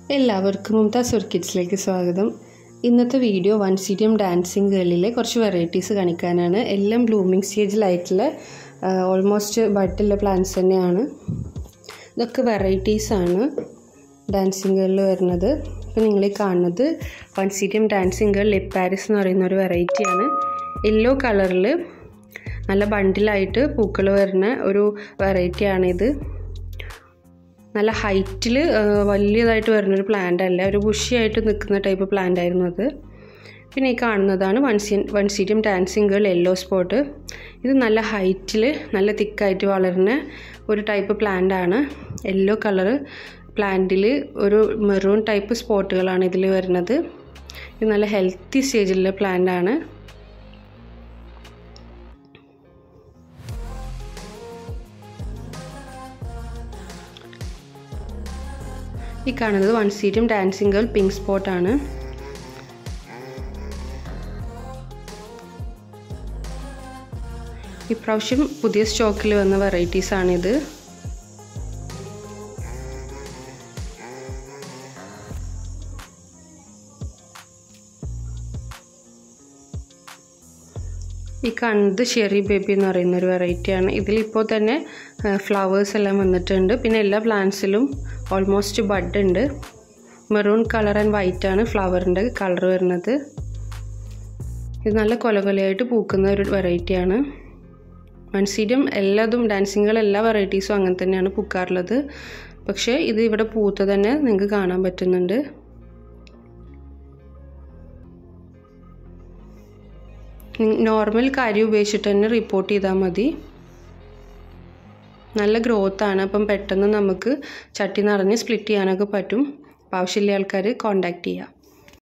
എല്ലാവർക്കും മുംതാസ് ഓർക്കിഡ്സിലേക്ക് സ്വാഗതം ഇന്നത്തെ വീഡിയോ വൺ സീരിയം ഡാൻസിങ് ഗേളിലെ കുറച്ച് വെറൈറ്റീസ് കാണിക്കാനാണ് എല്ലാം ബ്ലൂമിങ് സ്റ്റേജിലായിട്ടുള്ള ഓൾമോസ്റ്റ് ബഡുള്ള പ്ലാന്റ്സ് തന്നെയാണ് ഇതൊക്കെ വെറൈറ്റീസാണ് ഡാൻസിങ് ഗേളിൽ വരുന്നത് ഇപ്പോൾ നിങ്ങൾ ഈ കാണുന്നത് Oncidium dancing girl lip Paris എന്ന് പറയുന്ന ഒരു വെറൈറ്റിയാണ് യെല്ലോ കളറിൽ നല്ല ബണ്ടിലായിട്ട് പൂക്കൾ വരുന്ന ഒരു വെറൈറ്റിയാണിത് നല്ല ഹൈറ്റിൽ വലിയതായിട്ട് വരുന്നൊരു പ്ലാന്റ് അല്ല ഒരു ബുഷിയായിട്ട് നിൽക്കുന്ന ടൈപ്പ് പ്ലാന്റ് ആയിരുന്നു അത് പിന്നെ ഈ കാണുന്നതാണ് വൺ സീ Oncidium dancing girl yellow spot ഇത് നല്ല ഹൈറ്റിൽ നല്ല തിക്കായിട്ട് വളരുന്ന ഒരു ടൈപ്പ് പ്ലാന്റ് ആണ് യെല്ലോ കളറ് പ്ലാന്റിൽ ഒരു മെറൂൺ ടൈപ്പ് സ്പോട്ടുകളാണ് ഇതിൽ വരുന്നത് ഇത് നല്ല ഹെൽത്തി സ്റ്റേജിലുള്ള പ്ലാന്റ് ആണ് ഈ കാണുന്നത് Oncidium dancing girl pink സ്പോട്ടാണ് ഇപ്രാവശ്യം പുതിയ സ്റ്റോക്കിൽ വന്ന വെറൈറ്റീസാണിത് ഈ കാണുന്നത് ഷെറി ബേബി എന്ന് പറയുന്ന ഒരു വെറൈറ്റിയാണ് ഇതിലിപ്പോൾ തന്നെ ഫ്ലവേഴ്സ് എല്ലാം വന്നിട്ടുണ്ട് പിന്നെ എല്ലാ പ്ലാന്റ്സിലും ഓൾമോസ്റ്റ് ബഡ് ഉണ്ട് മെറൂൺ കളർ ആൻഡ് വൈറ്റ് ആണ് ഫ്ലവറിൻ്റെ കളർ വരുന്നത് ഇത് നല്ല കൊല കൊലയായിട്ട് പൂക്കുന്ന ഒരു വെറൈറ്റിയാണ് മൺസീരിയം എല്ലാതും ഡാൻസിങ്ങൾ എല്ലാ വെറൈറ്റീസും അങ്ങനെ തന്നെയാണ് പൂക്കാറുള്ളത് പക്ഷേ ഇത് ഇവിടെ പൂത്ത തന്നെ നിങ്ങൾക്ക് കാണാൻ പറ്റുന്നുണ്ട് നോർമൽ കാര്യം ഉപയോഗിച്ചിട്ട് തന്നെ റിപ്പോർട്ട് ചെയ്താൽ മതി നല്ല ഗ്രോത്താണ് അപ്പം പെട്ടെന്ന് നമുക്ക് ചട്ടി നിറഞ്ഞ് സ്പ്ലിറ്റ് ചെയ്യാനൊക്കെ പറ്റും ആവശ്യമില്ല ആൾക്കാർ കോണ്ടാക്ട് ചെയ്യാം